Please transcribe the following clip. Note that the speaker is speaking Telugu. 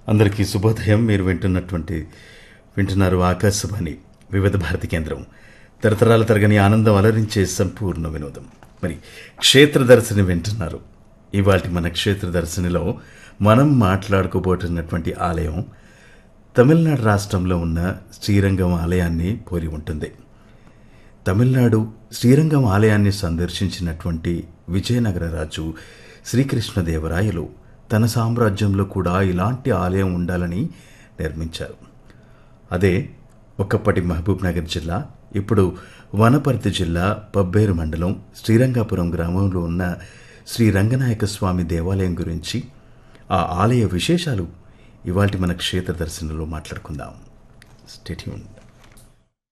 అందరికీ శుభోదయం మీరు వింటున్నటువంటి వింటున్నారు ఆకాశవాణి వివిధ భారతి కేంద్రం తరతరాల తరగని ఆనందం అలరించే సంపూర్ణ వినోదం మరి క్షేత్ర దర్శని వింటున్నారు ఇవాటి మన క్షేత్ర దర్శనిలో మనం మాట్లాడుకోబోతున్నటువంటి ఆలయం తమిళనాడు రాష్ట్రంలో ఉన్న శ్రీరంగం ఆలయాన్ని పోలి ఉంటుంది తమిళనాడు శ్రీరంగం ఆలయాన్ని సందర్శించినటువంటి విజయనగర రాజు శ్రీకృష్ణదేవరాయలు తన సామ్రాజ్యంలో కూడా ఇలాంటి ఆలయం ఉండాలని నిర్మించారు అదే ఒకప్పటి మహబూబ్ నగర్ జిల్లా ఇప్పుడు వనపర్తి జిల్లా పబ్బేరు మండలం శ్రీరంగాపురం గ్రామంలో ఉన్న శ్రీ రంగనాయక స్వామి దేవాలయం గురించి ఆ ఆలయ విశేషాలు ఇవాల్టి మన క్షేత్ర దర్శనంలో మాట్లాడుకుందాం స్టేట్యూన్